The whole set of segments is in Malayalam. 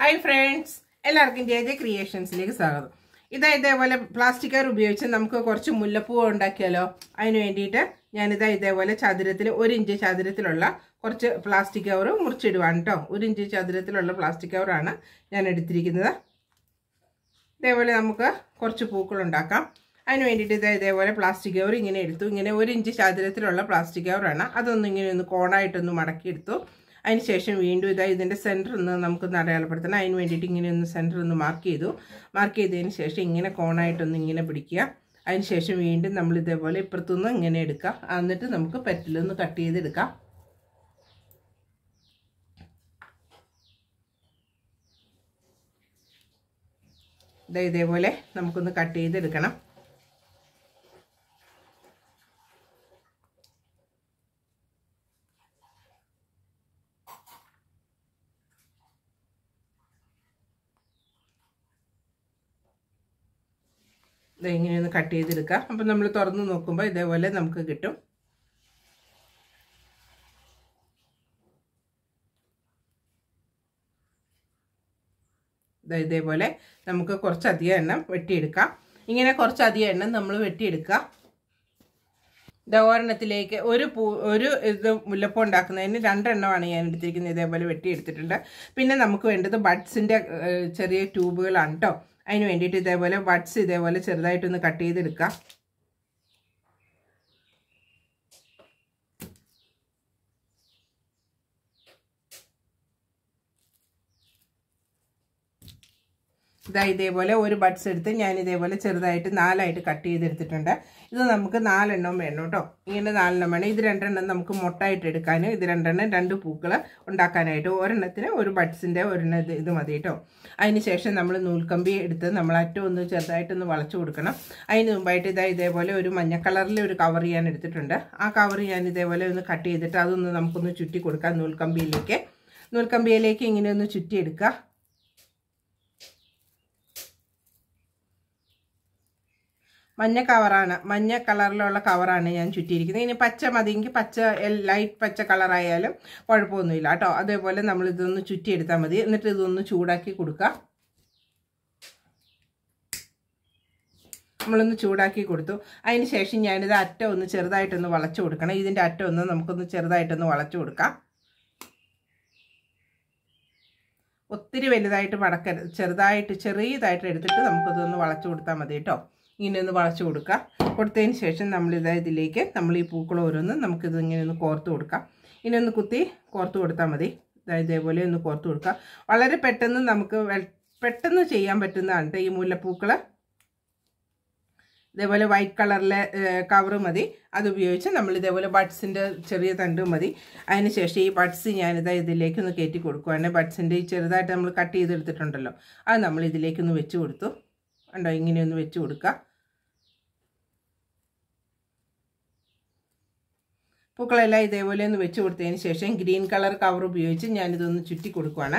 ഹായ് ഫ്രണ്ട്സ് എല്ലാവർക്കും ജെ ജെ ക്രിയേഷൻസിലേക്ക് സ്വാഗതം ഇതാ ഇതേപോലെ പ്ലാസ്റ്റിക് കവർ ഉപയോഗിച്ച് നമുക്ക് കുറച്ച് മുല്ലപ്പൂ ഉണ്ടാക്കിയാലോ അതിന് വേണ്ടിയിട്ട് ഞാനിതാ ഇതേപോലെ ചതുരത്തിൽ ഒരു ഇഞ്ച് ചതുരത്തിലുള്ള കുറച്ച് പ്ലാസ്റ്റിക് കവർ മുറിച്ചിടുവാണ് കേട്ടോ ഒരു ഇഞ്ച് ചതുരത്തിലുള്ള പ്ലാസ്റ്റിക് കവറാണ് ഞാൻ എടുത്തിരിക്കുന്നത് ഇതേപോലെ നമുക്ക് കുറച്ച് പൂക്കൾ ഉണ്ടാക്കാം അതിന് വേണ്ടിയിട്ട് ഇതാ ഇതേപോലെ പ്ലാസ്റ്റിക് കവർ ഇങ്ങനെ എടുത്തു ഇങ്ങനെ ഒരു ഇഞ്ച് ചതുരത്തിലുള്ള പ്ലാസ്റ്റിക് കവറാണ് അതൊന്ന് ഇങ്ങനെ ഒന്ന് കോണായിട്ടൊന്ന് മടക്കിയെടുത്തു അതിന് ശേഷം വീണ്ടും ഇതാ ഇതിൻ്റെ സെൻറ്റർ ഒന്ന് നമുക്കൊന്ന് അടയാളപ്പെടുത്തണം അതിന് വേണ്ടിയിട്ട് ഇങ്ങനെ ഒന്ന് സെൻറ്റർ ഒന്ന് മാർക്ക് ചെയ്തു മാർക്ക് ചെയ്തതിന് ശേഷം ഇങ്ങനെ കോണായിട്ടൊന്ന് ഇങ്ങനെ പിടിക്കുക അതിന് ശേഷം വീണ്ടും നമ്മൾ ഇതേപോലെ ഇപ്പുറത്തുനിന്ന് ഇങ്ങനെ എടുക്കുക എന്നിട്ട് നമുക്ക് പെറ്റിലൊന്ന് കട്ട് ചെയ്തെടുക്കാം ഇതാ ഇതേപോലെ നമുക്കൊന്ന് കട്ട് ചെയ്തെടുക്കണം ഇത് ഇങ്ങനെയൊന്ന് കട്ട് ചെയ്തെടുക്കാം അപ്പം നമ്മൾ തുറന്ന് നോക്കുമ്പോൾ ഇതേപോലെ നമുക്ക് കിട്ടും ഇതേപോലെ നമുക്ക് കുറച്ചധികം എണ്ണം വെട്ടിയെടുക്കാം ഇങ്ങനെ കുറച്ചധികം എണ്ണം നമ്മൾ വെട്ടിയെടുക്കുക ഒരെണ്ണത്തിലേക്ക് ഒരു പൂ ഒരു ഇത് മുല്ലപ്പൂ ഉണ്ടാക്കുന്നതിന് രണ്ടെണ്ണമാണ് ഞാൻ എടുത്തിരിക്കുന്നത് ഇതേപോലെ വെട്ടിയെടുത്തിട്ടുണ്ട് പിന്നെ നമുക്ക് വേണ്ടത് ബഡ്സിൻ്റെ ചെറിയ ട്യൂബുകളാണ് കേട്ടോ അതിന് വേണ്ടിയിട്ട് ഇതേപോലെ ബഡ്സ് ഇതേപോലെ ചെറുതായിട്ടൊന്ന് കട്ട് ചെയ്തെടുക്കാം ഇതാ ഇതേപോലെ ഒരു ബഡ്സ് എടുത്ത് ഞാൻ ഇതേപോലെ ചെറുതായിട്ട് നാലായിട്ട് കട്ട് ചെയ്തെടുത്തിട്ടുണ്ട് ഇത് നമുക്ക് നാലെണ്ണം വേണം കേട്ടോ ഇങ്ങനെ നാലെണ്ണം വേണം ഇത് രണ്ടെണ്ണം നമുക്ക് മുട്ടായിട്ട് എടുക്കാനും ഇത് രണ്ടെണ്ണം രണ്ട് പൂക്കൾ ഉണ്ടാക്കാനായിട്ട് ഒരെണ്ണത്തിന് ഒരു ബഡ്സിൻ്റെ ഒരെണ്ണം ഇത് ഇത് മതി കേട്ടോ അതിന് ശേഷം നമ്മൾ നൂൽക്കമ്പി എടുത്ത് നമ്മൾ അറ്റം ഒന്ന് ചെറുതായിട്ടൊന്ന് വളച്ചു കൊടുക്കണം അതിന് മുമ്പായിട്ട് ഇതാ ഇതേപോലെ ഒരു മഞ്ഞ കളറിൽ ഒരു കവർ ഞാൻ എടുത്തിട്ടുണ്ട് ആ കവർ ഞാൻ ഇതേപോലെ ഒന്ന് കട്ട് ചെയ്തിട്ട് അതൊന്ന് നമുക്കൊന്ന് ചുറ്റി കൊടുക്കാം നൂൽക്കമ്പിയിലേക്ക് നൂൽക്കമ്പിയിലേക്ക് ഇങ്ങനെ ഒന്ന് ചുറ്റിയെടുക്കുക മഞ്ഞ കവറാണ് മഞ്ഞ കളറിലുള്ള കവറാണ് ഞാൻ ചുറ്റിയിരിക്കുന്നത് ഇനി പച്ച മതിയെങ്കിൽ പച്ച ലൈറ്റ് പച്ച കളറായാലും കുഴപ്പമൊന്നുമില്ല കേട്ടോ അതേപോലെ നമ്മൾ ഇതൊന്ന് ചുറ്റിയെടുത്താൽ മതി എന്നിട്ട് ഇതൊന്ന് ചൂടാക്കി കൊടുക്കുക നമ്മളൊന്ന് ചൂടാക്കി കൊടുത്തു അതിന് ശേഷം ഞാനിത് അറ്റം ഒന്ന് ചെറുതായിട്ടൊന്ന് വളച്ചു കൊടുക്കണം ഇതിൻ്റെ അറ്റം ഒന്ന് നമുക്കൊന്ന് ചെറുതായിട്ടൊന്ന് വളച്ചു കൊടുക്കാം ഒത്തിരി വലുതായിട്ട് മടക്കരുത് ചെറുതായിട്ട് ചെറിയതായിട്ട് എടുത്തിട്ട് നമുക്കതൊന്ന് വളച്ചു കൊടുത്താൽ മതി കേട്ടോ ഇങ്ങനെ ഒന്ന് വളച്ചു കൊടുക്കുക കൊടുത്തതിന് ശേഷം നമ്മളിത് ഇതിലേക്ക് നമ്മൾ ഈ പൂക്കൾ ഓരോന്ന് നമുക്കിത് ഇങ്ങനെ ഒന്ന് കോർത്ത് കൊടുക്കാം ഇനി ഒന്ന് കുത്തി കോർത്ത് കൊടുത്താൽ മതി ഇതേപോലെ ഒന്ന് കോർത്ത് കൊടുക്കുക വളരെ പെട്ടെന്ന് നമുക്ക് പെട്ടെന്ന് ചെയ്യാൻ പറ്റുന്നതാണ് ഈ മുല്ലപ്പൂക്കൾ ഇതേപോലെ വൈറ്റ് കളറിലെ കവറ് മതി അത് ഉപയോഗിച്ച് നമ്മൾ ഇതേപോലെ ബഡ്സിൻ്റെ ചെറിയ തണ്ട് മതി അതിന് ശേഷം ഈ ബഡ്സ് ഞാനിതാ ഇതിലേക്ക് ഒന്ന് കയറ്റി കൊടുക്കുവാണ് ബഡ്സിൻ്റെ ഈ ചെറുതായിട്ട് നമ്മൾ കട്ട് ചെയ്തെടുത്തിട്ടുണ്ടല്ലോ അത് നമ്മൾ ഇതിലേക്കൊന്ന് വെച്ച് കൊടുത്തു ഉണ്ടോ ഇങ്ങനെയൊന്ന് വെച്ച് കൊടുക്കുക പൂക്കളെല്ലാം ഇതേപോലെ ഒന്ന് വെച്ച് കൊടുത്തതിന് ശേഷം ഗ്രീൻ കളർ കവർ ഉപയോഗിച്ച് ഞാനിതൊന്ന് ചുറ്റി കൊടുക്കുവാണ്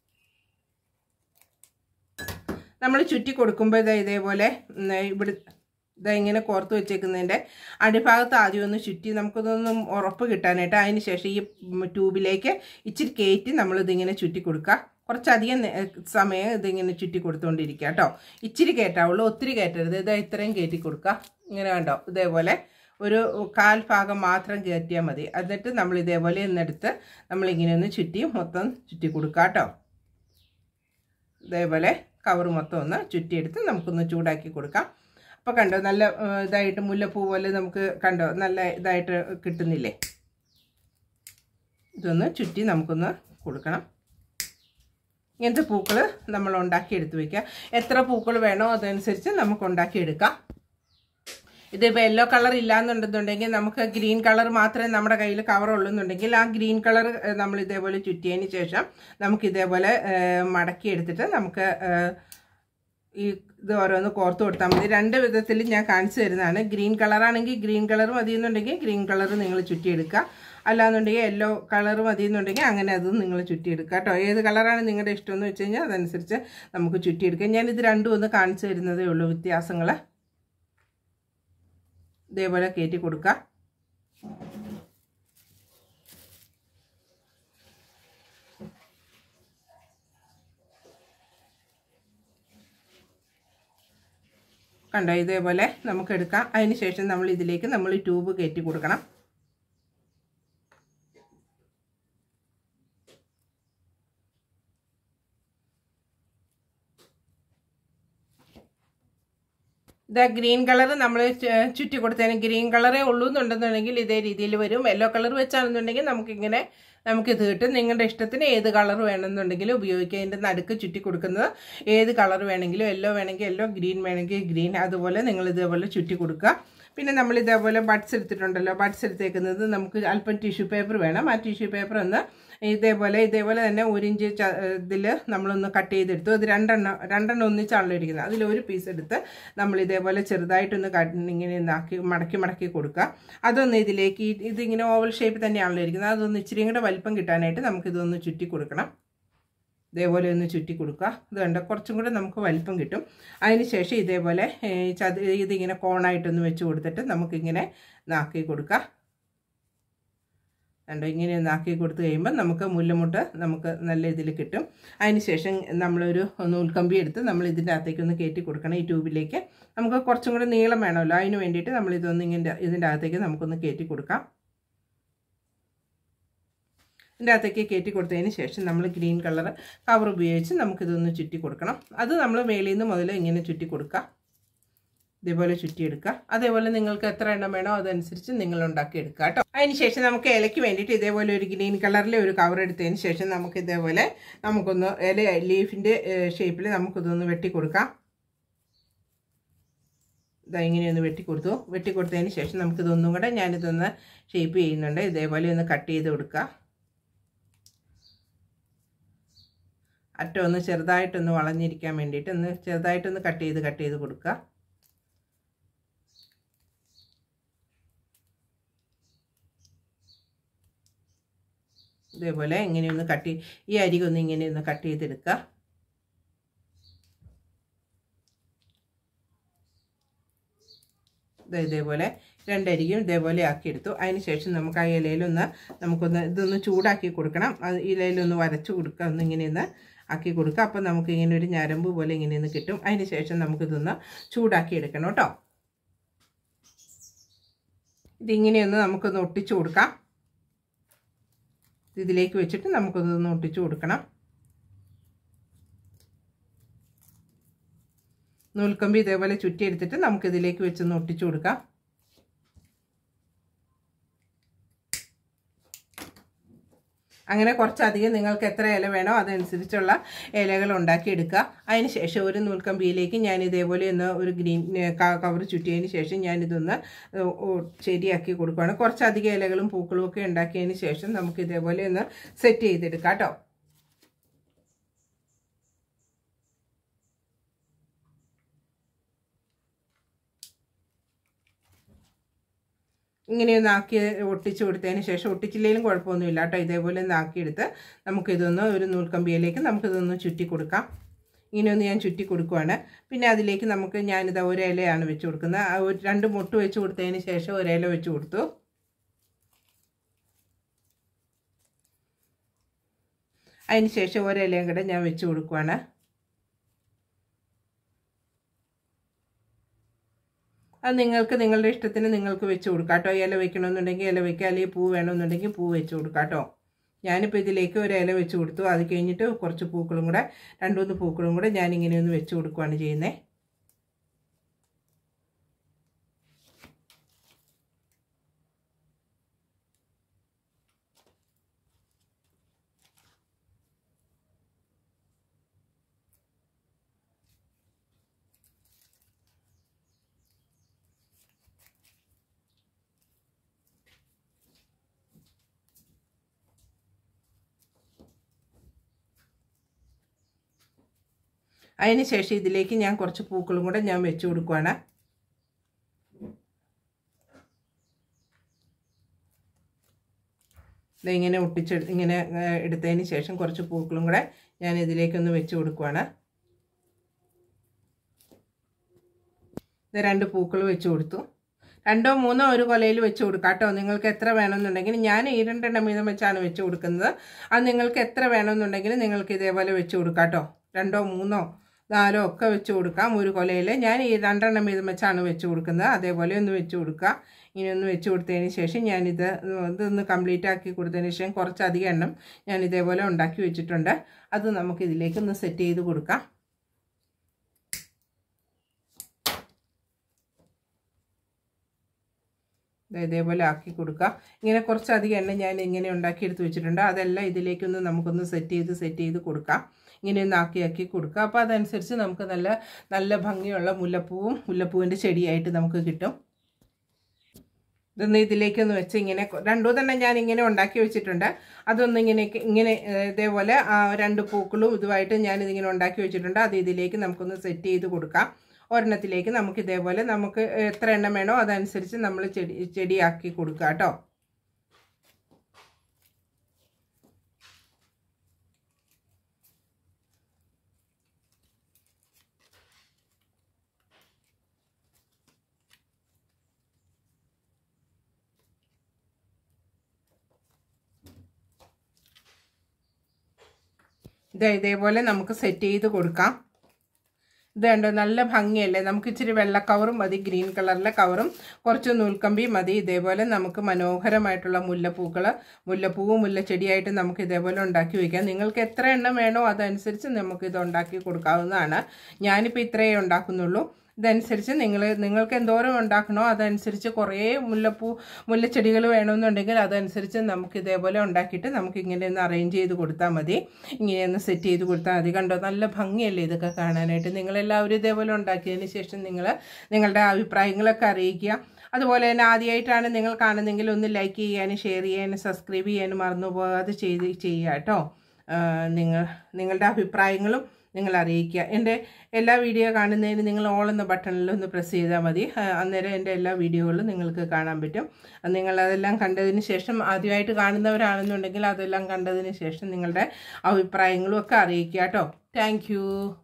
നമ്മൾ ചുറ്റി കൊടുക്കുമ്പോൾ ഇതാ ഇതേപോലെ ഇവിടെ ഇതാ ഇങ്ങനെ കോർത്ത് വെച്ചേക്കുന്നതിൻ്റെ അടിഭാഗത്ത് ആദ്യം ഒന്ന് ചുറ്റി നമുക്കിതൊന്നും ഉറപ്പ് കിട്ടാനായിട്ട് അതിന് ശേഷം ഈ ട്യൂബിലേക്ക് ഇച്ചിരി കയറ്റി നമ്മളിതിങ്ങനെ ചുറ്റി കൊടുക്കുക കുറച്ചധികം സമയം ഇതിങ്ങനെ ചുറ്റി കൊടുത്തുകൊണ്ടിരിക്കുക കേട്ടോ ഇച്ചിരി കയറ്റാവുള്ളൂ ഒത്തിരി കയറ്റരുത് ഇത് ഇത്രയും കയറ്റി കൊടുക്കുക ഇങ്ങനെ കണ്ടോ ഇതേപോലെ ഒരു കാൽ ഭാഗം മാത്രം കയറ്റിയാൽ മതി എന്നിട്ട് നമ്മൾ ഇതേപോലെ ഒന്നെടുത്ത് നമ്മളിങ്ങനെ ഒന്ന് ചുറ്റി മൊത്തം ചുറ്റി കൊടുക്കുക കേട്ടോ ഇതേപോലെ കവർ മൊത്തം ഒന്ന് ചുറ്റിയെടുത്ത് നമുക്കൊന്ന് ചൂടാക്കി കൊടുക്കാം അപ്പോൾ കണ്ടോ നല്ല ഇതായിട്ട് മുല്ലപ്പൂ പോലെ നമുക്ക് കണ്ടോ നല്ല ഇതായിട്ട് കിട്ടുന്നില്ലേ ഇതൊന്ന് ചുറ്റി നമുക്കൊന്ന് കൊടുക്കണം ഇങ്ങനത്തെ പൂക്കൾ നമ്മൾ ഉണ്ടാക്കി എടുത്ത് വയ്ക്കുക എത്ര പൂക്കൾ വേണോ അതനുസരിച്ച് നമുക്ക് ഉണ്ടാക്കിയെടുക്കാം ഇതിപ്പോൾ യെല്ലോ കളർ ഇല്ലാന്നുണ്ടെന്നുണ്ടെങ്കിൽ നമുക്ക് ഗ്രീൻ കളർ മാത്രമേ നമ്മുടെ കയ്യിൽ കവർ ഉള്ളൂന്നുണ്ടെങ്കിൽ ആ ഗ്രീൻ കളർ നമ്മൾ ഇതേപോലെ ചുറ്റിയതിന് ശേഷം നമുക്ക് ഇതേപോലെ മടക്കി എടുത്തിട്ട് നമുക്ക് ഈ ഇത് ഓരോന്ന് കോർത്ത് കൊടുത്താൽ മതി രണ്ട് വിധത്തിൽ ഞാൻ കാണിച്ചു തരുന്നതാണ് ഗ്രീൻ കളറാണെങ്കിൽ ഗ്രീൻ കളർ മതി എന്നുണ്ടെങ്കിൽ ഗ്രീൻ കളർ നിങ്ങൾ ചുറ്റിയെടുക്കുക അല്ലാന്നുണ്ടെങ്കിൽ യെല്ലോ കളർ മതി എന്നുണ്ടെങ്കിൽ അങ്ങനെ അതും നിങ്ങൾ ചുറ്റിയെടുക്കുക കേട്ടോ ഏത് കളറാണ് നിങ്ങളുടെ ഇഷ്ടമെന്ന് വെച്ച് കഴിഞ്ഞാൽ അതനുസരിച്ച് നമുക്ക് ചുറ്റിയെടുക്കാം ഞാനിത് രണ്ടും ഒന്ന് കാണിച്ചു തരുന്നതേ ഉള്ളൂ വ്യത്യാസങ്ങൾ ഇതേപോലെ കയറ്റി കൊടുക്കുക കണ്ടോ ഇതേപോലെ നമുക്ക് എടുക്കാം അതിന് ശേഷം നമ്മൾ ഇതിലേക്ക് നമ്മൾ ഈ ട്യൂബ് കയറ്റി കൊടുക്കണം ഇതാ ഗ്രീൻ കളർ നമ്മൾ ചുറ്റി കൊടുത്തതിന് ഗ്രീൻ കളറേ ഉള്ളൂ എന്നുണ്ടെന്നുണ്ടെങ്കിൽ ഇതേ രീതിയിൽ വരും യെല്ലോ കളർ വെച്ചാണെന്നുണ്ടെങ്കിൽ നമുക്കിങ്ങനെ നമുക്കിത് കിട്ടും നിങ്ങളുടെ ഇഷ്ടത്തിന് ഏത് കളർ വേണമെന്നുണ്ടെങ്കിലും ഉപയോഗിക്കുക അതിൻ്റെ നടുക്ക് ചുറ്റി കൊടുക്കുന്നത് ഏത് കളർ വേണമെങ്കിലും യെല്ലോ വേണമെങ്കിൽ യെല്ലോ ഗ്രീൻ വേണമെങ്കിൽ ഗ്രീൻ അതുപോലെ നിങ്ങൾ ഇതേപോലെ ചുറ്റി കൊടുക്കുക പിന്നെ നമ്മൾ ഇതേപോലെ ബഡ്സ് എടുത്തിട്ടുണ്ടല്ലോ ബഡ്സ് എടുത്തേക്കുന്നത് നമുക്ക് അല്പം ടിഷ്യൂ പേപ്പർ വേണം ആ ടിഷ്യൂ പേപ്പർ ഒന്ന് ഇതേപോലെ ഇതേപോലെ തന്നെ ഒരു ഇഞ്ച് ഇതിൽ നമ്മളൊന്ന് കട്ട് ചെയ്തെടുത്തു അത് രണ്ടെണ്ണം രണ്ടെണ്ണം ഒന്നിച്ചാണല്ലോ ഇരിക്കുന്നത് അതിൽ ഒരു പീസ് എടുത്ത് നമ്മൾ ഇതേപോലെ ചെറുതായിട്ടൊന്ന് കട്ട് ഇങ്ങനെ ഇതാക്കി മടക്കി മടക്കി കൊടുക്കുക അതൊന്ന് ഇതിലേക്ക് ഈ- ഇതിങ്ങനെ ഓവൽ ഷേപ്പ് തന്നെയാണല്ലോ ഇരിക്കുന്നത് അതൊന്ന് ഇച്ചിരി കൂടെ വലിപ്പം കിട്ടാനായിട്ട് നമുക്കിതൊന്ന് ചുറ്റി കൊടുക്കണം ഇതേപോലെ ഒന്ന് ചുറ്റി കൊടുക്കുക ഇത് കണ്ടോ കുറച്ചും കൂടെ നമുക്ക് വലിപ്പം കിട്ടും അതിന് ശേഷം ഇതേപോലെ ഏ, ചത് ഇതിങ്ങനെ കോണായിട്ടൊന്ന് വെച്ച് കൊടുത്തിട്ട് നമുക്കിങ്ങനെ നാക്കി കൊടുക്കുക കണ്ടോ ഇങ്ങനെ ഒന്ന് ആക്കി കൊടുത്തു കഴിയുമ്പോൾ നമുക്ക് മുല്ലമുട്ട നമുക്ക് നല്ല ഇതിൽ കിട്ടും അതിന് ശേഷം നമ്മളൊരു നൂൽക്കമ്പി എടുത്ത് നമ്മൾ ഇതിൻ്റെ അകത്തേക്ക് ഒന്ന് കയറ്റി കൊടുക്കണം ഈ ട്യൂബിലേക്ക് നമുക്ക് കുറച്ചും കൂടെ നീളം വേണമല്ലോ അതിന് വേണ്ടിയിട്ട് നമ്മൾ ഇതൊന്ന് ഇങ്ങനെ ഇതിൻ്റെ അകത്തേക്ക് നമുക്കൊന്ന് കയറ്റി കൊടുക്കാം ഇതിൻ്റെ അകത്തേക്ക് കയറ്റി കൊടുത്തതിന് ശേഷം നമ്മൾ ഗ്രീൻ കളർ കവർ ഉപയോഗിച്ച് നമുക്കിതൊന്ന് ചുറ്റി കൊടുക്കണം അത് നമ്മൾ മേളിൽ നിന്ന് മുതൽ ഇങ്ങനെ ചുറ്റി കൊടുക്കുക ഇതേപോലെ ചുറ്റിയെടുക്കുക അതേപോലെ നിങ്ങൾക്ക് എത്ര എണ്ണം വേണോ അതനുസരിച്ച് നിങ്ങൾ ഉണ്ടാക്കിയെടുക്കുക കേട്ടോ അതിന് ശേഷം നമുക്ക് ഇലയ്ക്ക് വേണ്ടിയിട്ട് ഇതേപോലെ ഒരു ഗ്രീൻ കളറിലെ ഒരു കവർ എടുത്തതിന് ശേഷം നമുക്ക് ഇതേപോലെ നമുക്കൊന്ന് ഇല ലീഫിൻ്റെ ഷേപ്പിൽ നമുക്കിതൊന്ന് വെട്ടി കൊടുക്കാം ഇതാ ഇങ്ങനെയൊന്ന് വെട്ടിക്കൊടുത്തു വെട്ടിക്കൊടുത്തതിന് ശേഷം നമുക്കിതൊന്നും കൂടെ ഞാനിതൊന്ന് ഷേപ്പ് ചെയ്യുന്നുണ്ട് ഇതേപോലെ ഒന്ന് കട്ട് ചെയ്ത് കൊടുക്കുക അറ്റം ഒന്ന് ചെറുതായിട്ടൊന്ന് വളഞ്ഞിരിക്കാൻ വേണ്ടിയിട്ട് ഒന്ന് ചെറുതായിട്ടൊന്ന് കട്ട് ചെയ്ത് കട്ട് ചെയ്ത് കൊടുക്കുക ഇതേപോലെ ഇങ്ങനെയൊന്ന് കട്ട് ഈ അരികൊന്ന് ഇങ്ങനെയൊന്ന് കട്ട് ചെയ്തെടുക്കുക ദേ ഇതേപോലെ രണ്ടരിക്കും ഇതേപോലെ ആക്കിയെടുത്തു അതിന് ശേഷം നമുക്ക് ആ ഇലയിലൊന്ന് നമുക്കൊന്ന് ഇതൊന്ന് ചൂടാക്കി കൊടുക്കണം അത് ഇലയിലൊന്ന് വരച്ച് കൊടുക്കുക ഒന്ന് ഇങ്ങനെയൊന്ന് ആക്കി കൊടുക്കുക അപ്പം നമുക്ക് ഇങ്ങനെ ഒരു ഞരമ്പ് പോലെ ഇങ്ങനെയൊന്ന് കിട്ടും അതിന് ശേഷം നമുക്കിതൊന്ന് ചൂടാക്കി എടുക്കണം കേട്ടോ ഇതിങ്ങനെയൊന്ന് നമുക്കൊന്ന് ഒട്ടിച്ചു കൊടുക്കാം ഇതിലേക്ക് വെച്ചിട്ട് നമുക്കൊന്ന് ഒട്ടിച്ചു കൊടുക്കണം നൂൽക്കമ്പി ഇതേപോലെ ചുറ്റിയെടുത്തിട്ട് നമുക്കിതിലേക്ക് വെച്ചൊന്ന് ഒട്ടിച്ചു കൊടുക്കാം അങ്ങനെ കുറച്ചധികം നിങ്ങൾക്ക് എത്ര ഇല വേണോ അതനുസരിച്ചുള്ള ഇലകൾ ഉണ്ടാക്കിയെടുക്കുക അതിന് ശേഷം ഒരു നൂൽക്കമ്പിയിലേക്ക് ഞാൻ ഇതേപോലെ ഒന്ന് ഒരു ഗ്രീൻ കവർ ചുറ്റിയതിന് ശേഷം ഞാനിതൊന്ന് ശരിയാക്കി കൊടുക്കുകയാണ് കുറച്ചധികം ഇലകളും പൂക്കളും ഒക്കെ ഉണ്ടാക്കിയതിന് ശേഷം നമുക്ക് ഇതേപോലെ ഒന്ന് സെറ്റ് ചെയ്തെടുക്കാം കേട്ടോ ഇങ്ങനെയൊന്ന് ആക്കി ഒട്ടിച്ച് കൊടുത്തതിന് ശേഷം ഒട്ടിച്ചില്ലെങ്കിലും കുഴപ്പമൊന്നുമില്ല കേട്ടോ ഇതേപോലെ ഒന്ന് ആക്കിയെടുത്ത് നമുക്കിതൊന്ന് ഒരു നൂൽക്കമ്പിയിലേക്ക് നമുക്കിതൊന്ന് ചുറ്റി കൊടുക്കാം ഇങ്ങനെയൊന്ന് ഞാൻ ചുറ്റി കൊടുക്കുവാണ് പിന്നെ അതിലേക്ക് നമുക്ക് ഞാനിത് ഒരു ഇലയാണ് വെച്ച് കൊടുക്കുന്നത് ആ ഒരു രണ്ട് മുട്ട് വെച്ച് കൊടുത്തതിന് ശേഷം ഒരു ഇല വെച്ച് കൊടുത്തു അതിന് ശേഷം ഒരു ഇലയും കൂടെ ഞാൻ വെച്ച് കൊടുക്കുവാണ് അത് നിങ്ങൾക്ക് നിങ്ങളുടെ ഇഷ്ടത്തിന് നിങ്ങൾക്ക് വെച്ച് കൊടുക്കാം കേട്ടോ ഇല വെക്കണമെന്നുണ്ടെങ്കിൽ ഇല വെക്കുക അല്ലെങ്കിൽ പൂ വേണമെന്നുണ്ടെങ്കിൽ പൂ വെച്ച് കൊടുക്കാം കേട്ടോ ഞാനിപ്പോൾ ഇതിലേക്ക് ഒരു ഇല വെച്ച് കൊടുത്തു അത് കഴിഞ്ഞിട്ട് കുറച്ച് പൂക്കളും കൂടെ രണ്ട് മൂന്ന് പൂക്കളും കൂടെ ഞാനിങ്ങനെ ഒന്ന് വെച്ച് കൊടുക്കുകയാണ് ചെയ്യുന്നത് അതിന് ശേഷം ഇതിലേക്ക് ഞാൻ കുറച്ച് പൂക്കളും കൂടെ ഞാൻ വെച്ച് കൊടുക്കുവാണ് ഇങ്ങനെ ഒട്ടിച്ച് ഇങ്ങനെ എടുത്തതിന് ശേഷം കുറച്ച് പൂക്കളും കൂടെ ഞാൻ ഇതിലേക്കൊന്ന് വെച്ച് കൊടുക്കുവാണ് ഇത് രണ്ട് പൂക്കൾ വെച്ച് കൊടുത്തു രണ്ടോ മൂന്നോ ഒരു കൊലയിൽ വെച്ച് കൊടുക്കാം കേട്ടോ നിങ്ങൾക്ക് എത്ര വേണമെന്നുണ്ടെങ്കിൽ ഞാൻ ഈ രണ്ടെണ്ണം വീതം വെച്ചാണ് വെച്ച് കൊടുക്കുന്നത് അത് നിങ്ങൾക്ക് എത്ര വേണമെന്നുണ്ടെങ്കിൽ നിങ്ങൾക്ക് ഇതേപോലെ വെച്ച് കൊടുക്കാം കേട്ടോ രണ്ടോ മൂന്നോ നാലോ ഒക്കെ വെച്ച് കൊടുക്കാം ഒരു കൊലയിൽ ഞാൻ ഈ രണ്ടെണ്ണം വീതം വെച്ചാണ് വെച്ച് കൊടുക്കുന്നത് അതേപോലെ ഒന്ന് വെച്ച് കൊടുക്കുക ഇനി ഒന്ന് വെച്ച് കൊടുത്തതിന് ശേഷം ഞാനിത് ഇതൊന്ന് കംപ്ലീറ്റ് ആക്കി കൊടുത്തതിന് ശേഷം കുറച്ചധികം എണ്ണം ഞാൻ ഇതേപോലെ ഉണ്ടാക്കി വെച്ചിട്ടുണ്ട് അത് നമുക്ക് ഇതിലേക്ക് ഒന്ന് സെറ്റ് ചെയ്ത് കൊടുക്കാം ഇതേപോലെ ആക്കി കൊടുക്കുക ഇങ്ങനെ കുറച്ചധികം എണ്ണ ഞാൻ ഇങ്ങനെ ഉണ്ടാക്കിയെടുത്ത് വെച്ചിട്ടുണ്ട് അതെല്ലാം ഇതിലേക്കൊന്ന് നമുക്കൊന്ന് സെറ്റ് ചെയ്ത് സെറ്റ് ചെയ്ത് കൊടുക്കാം ഇങ്ങനെ ഒന്ന് ആക്കി ആക്കി കൊടുക്കുക അപ്പോൾ അതനുസരിച്ച് നമുക്ക് നല്ല നല്ല ഭംഗിയുള്ള മുല്ലപ്പൂവും മുല്ലപ്പൂവിൻ്റെ ചെടിയായിട്ട് നമുക്ക് കിട്ടും ഇതൊന്ന് ഇതിലേക്കൊന്ന് വെച്ച് ഇങ്ങനെ രണ്ടു തന്നെ ഞാൻ ഇങ്ങനെ ഉണ്ടാക്കി വെച്ചിട്ടുണ്ട് അതൊന്ന് ഇങ്ങനെ ഇങ്ങനെ ഇതേപോലെ രണ്ട് പൂക്കളും ഇതുമായിട്ട് ഞാൻ ഇതിങ്ങനെ ഉണ്ടാക്കി വെച്ചിട്ടുണ്ട് അത് ഇതിലേക്ക് നമുക്കൊന്ന് സെറ്റ് ചെയ്ത് കൊടുക്കാം ഒരെണ്ണത്തിലേക്ക് നമുക്ക് ഇതേപോലെ നമുക്ക് എത്ര എണ്ണം വേണോ അതനുസരിച്ച് നമ്മൾ ചെടി ചെടിയാക്കി കൊടുക്കുക കേട്ടോ ഇത് ഇതേപോലെ നമുക്ക് സെറ്റ് ചെയ്ത് കൊടുക്കാം ഇത് കണ്ടോ നല്ല ഭംഗിയല്ലേ നമുക്ക് ഇച്ചിരി വെള്ള കവറും മതി ഗ്രീൻ കളറിലെ കവറും കുറച്ച് നൂൽക്കമ്പി മതി ഇതേപോലെ നമുക്ക് മനോഹരമായിട്ടുള്ള മുല്ലപ്പൂക്കൾ മുല്ലപ്പൂവും മുല്ലച്ചെടിയായിട്ട് നമുക്ക് ഇതേപോലെ ഉണ്ടാക്കി വയ്ക്കാം നിങ്ങൾക്ക് എത്ര എണ്ണം വേണോ അതനുസരിച്ച് നമുക്ക് ഇത് ഉണ്ടാക്കി കൊടുക്കാവുന്നതാണ് ഞാനിപ്പോൾ ഇത്രയേ ഉണ്ടാക്കുന്നുള്ളൂ ഇതനുസരിച്ച് നിങ്ങൾ നിങ്ങൾക്ക് എന്തോരം ഉണ്ടാക്കണോ അതനുസരിച്ച് കുറേ മുല്ലപ്പൂ മുല്ലച്ചെടികൾ വേണമെന്നുണ്ടെങ്കിൽ അതനുസരിച്ച് നമുക്ക് ഇതേപോലെ ഉണ്ടാക്കിയിട്ട് നമുക്ക് ഇങ്ങനെ ഒന്ന് അറേഞ്ച് ചെയ്ത് കൊടുത്താൽ മതി ഇങ്ങനെ ഒന്ന് സെറ്റ് ചെയ്ത് കൊടുത്താൽ മതി കണ്ടോ നല്ല ഭംഗിയല്ലേ ഇതൊക്കെ കാണാനായിട്ട് നിങ്ങളെല്ലാവരും ഇതേപോലെ ഉണ്ടാക്കിയതിന് ശേഷം നിങ്ങൾ നിങ്ങളുടെ അഭിപ്രായങ്ങളൊക്കെ അറിയിക്കുക അതുപോലെ തന്നെ ആദ്യമായിട്ടാണ് നിങ്ങൾ കാണുന്നതെങ്കിൽ ഒന്ന് ലൈക്ക് ചെയ്യാനും ഷെയർ ചെയ്യാനും സബ്സ്ക്രൈബ് ചെയ്യാനും മറന്നു പോകാതെ ചെയ്ത് ചെയ്യുക കേട്ടോ നിങ്ങൾ നിങ്ങളുടെ അഭിപ്രായങ്ങളും നിങ്ങൾ അറിയിക്കുക എൻ്റെ എല്ലാ വീഡിയോ കാണുന്നതിന് നിങ്ങൾ ഓൾ എന്ന ബട്ടണിൽ ഒന്ന് പ്രസ് ചെയ്താൽ മതി അന്നേരം എൻ്റെ എല്ലാ വീഡിയോകളും നിങ്ങൾക്ക് കാണാൻ പറ്റും നിങ്ങൾ അതെല്ലാം കണ്ടതിന് ശേഷം ആദ്യമായിട്ട് കാണുന്നവരാണെന്നുണ്ടെങ്കിൽ അതെല്ലാം കണ്ടതിന് ശേഷം നിങ്ങളുടെ അഭിപ്രായങ്ങളും ഒക്കെ അറിയിക്കുക കേട്ടോ താങ്ക്